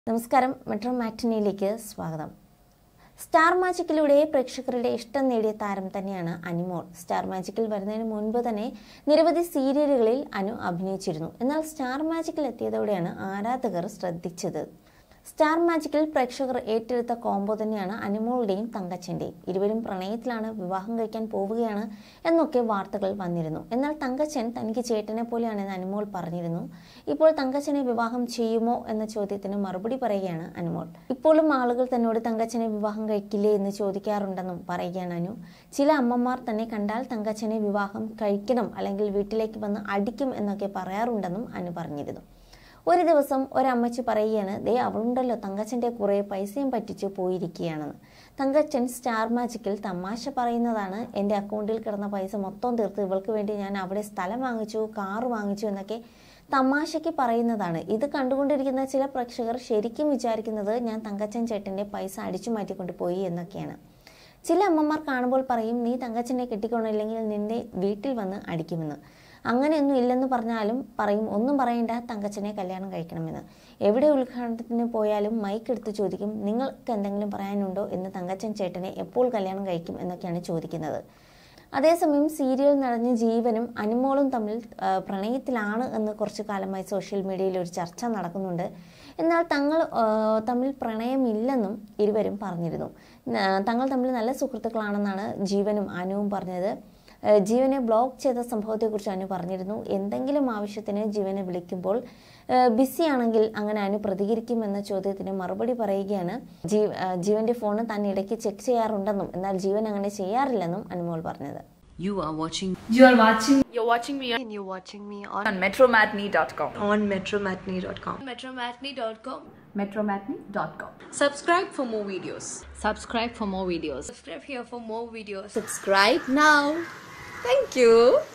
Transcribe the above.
നമസ്കാരം മെട്രോ മാറ്റിനിയിലേക്ക് സ്വാഗതം സ്റ്റാർ മാജിക്കിലൂടെ പ്രേക്ഷകരുടെ ഇഷ്ടം നേടിയ താരം തന്നെയാണ് അനിമോൾ സ്റ്റാർ മാജിക്കിൽ വരുന്നതിന് മുൻപ് തന്നെ നിരവധി സീരിയലുകളിൽ അനു അഭിനയിച്ചിരുന്നു എന്നാൽ സ്റ്റാർ മാജിക്കിൽ എത്തിയതോടെയാണ് ആരാധകർ ശ്രദ്ധിച്ചത് സ്റ്റാർ മാജിക്കിൽ പ്രേക്ഷകർ ഏറ്റെടുത്ത കോംബോ തന്നെയാണ് അനിമോളുടെയും തങ്കച്ചൻ്റെയും ഇരുവരും പ്രണയത്തിലാണ് വിവാഹം കഴിക്കാൻ പോവുകയാണ് എന്നൊക്കെ വാർത്തകൾ വന്നിരുന്നു എന്നാൽ തങ്കച്ചൻ തനിക്ക് ചേട്ടനെ പോലെയാണെന്ന് അനുമോൾ പറഞ്ഞിരുന്നു ഇപ്പോൾ തങ്കച്ചനെ വിവാഹം ചെയ്യുമോ എന്ന ചോദ്യത്തിന് മറുപടി പറയുകയാണ് അനുമോൾ ഇപ്പോഴും ആളുകൾ തന്നോട് തങ്കച്ചനെ വിവാഹം കഴിക്കില്ലേ എന്ന് ചോദിക്കാറുണ്ടെന്നും പറയുകയാണ് അനു ചില അമ്മമാർ തന്നെ കണ്ടാൽ തങ്കച്ചനെ വിവാഹം കഴിക്കണം അല്ലെങ്കിൽ വീട്ടിലേക്ക് വന്ന് അടിക്കും എന്നൊക്കെ പറയാറുണ്ടെന്നും അനു പറഞ്ഞിരുന്നു ഒരു ദിവസം ഒരമ്മച്ചി പറയുകയാണ് ദേ അവളുണ്ടല്ലോ തങ്കച്ചൻ്റെ കുറേ പൈസയും പറ്റിച്ച് പോയിരിക്കുകയാണെന്ന് തങ്കച്ചൻ സ്റ്റാർ മാജിക്കിൽ തമാശ പറയുന്നതാണ് എൻ്റെ അക്കൗണ്ടിൽ കിടന്ന പൈസ മൊത്തം തീർത്ത് ഇവൾക്ക് വേണ്ടി ഞാൻ അവിടെ സ്ഥലം വാങ്ങിച്ചു കാറ് വാങ്ങിച്ചു എന്നൊക്കെ തമാശയ്ക്ക് പറയുന്നതാണ് ഇത് കണ്ടുകൊണ്ടിരിക്കുന്ന ചില പ്രേക്ഷകർ ശരിക്കും വിചാരിക്കുന്നത് ഞാൻ തങ്കച്ചൻ ചേട്ടൻ്റെ പൈസ അടിച്ചു മാറ്റിക്കൊണ്ട് പോയി എന്നൊക്കെയാണ് ചില അമ്മമാർ കാണുമ്പോൾ പറയും നീ തങ്കച്ചനെ കെട്ടിക്കൊണ്ടില്ലെങ്കിൽ നിന്റെ വീട്ടിൽ വന്ന് അടിക്കുമെന്ന് അങ്ങനെയൊന്നും ഇല്ലെന്ന് പറഞ്ഞാലും പറയും ഒന്നും പറയണ്ട തങ്കച്ചനെ കല്യാണം കഴിക്കണമെന്ന് എവിടെ ഉദ്ഘാടനത്തിന് പോയാലും മൈക്ക് എടുത്ത് ചോദിക്കും നിങ്ങൾക്ക് എന്തെങ്കിലും പറയാനുണ്ടോ എന്ന് തങ്കച്ചൻ ചേട്ടനെ എപ്പോൾ കല്യാണം കഴിക്കും എന്നൊക്കെയാണ് ചോദിക്കുന്നത് അതേസമയം സീരിയൽ നടന്ന ജീവനും അനുമോളും തമ്മിൽ ആ, പ്രണയത്തിലാണ് എന്ന് കുറച്ചു കാലമായി സോഷ്യൽ മീഡിയയിൽ ഒരു ചർച്ച നടക്കുന്നുണ്ട് എന്നാൽ തങ്ങൾ ആ, തമ്മിൽ പ്രണയമില്ലെന്നും ഇരുവരും പറഞ്ഞിരുന്നു ആ, തങ്ങൾ തമ്മിൽ നല്ല സുഹൃത്തുക്കളാണെന്നാണ് ജീവനും അനുവും പറഞ്ഞത് ആ, ജീവനെ ബ്ലോക്ക് ചെയ്ത സംഭവത്തെക്കുറിച്ച് അനു പറഞ്ഞിരുന്നു എന്തെങ്കിലും ആവശ്യത്തിന് ജീവനെ വിളിക്കുമ്പോൾ ബിസി ആണെങ്കിൽ അങ്ങനെ അനു പ്രതികരിക്കുമെന്ന ചോദ്യത്തിന് മറുപടി പറയുകയാണ് ജീ ആ, ജീവന്റെ ഫോൺ താൻ ഇടയ്ക്ക് ചെക്ക് ചെയ്യാറുണ്ടെന്നും എന്നാൽ ജീവൻ അങ്ങനെ ചെയ്യാറില്ലെന്നും അനുമോൾ പറഞ്ഞത് You are watching You are watching You're watching me on, and you're watching me on, on metromatney.com. on metromatney.com. Metromatney.com. metromatney.com. Subscribe for more videos. subscribe for more videos. Subscribe here for more videos. Subscribe now. Thank you.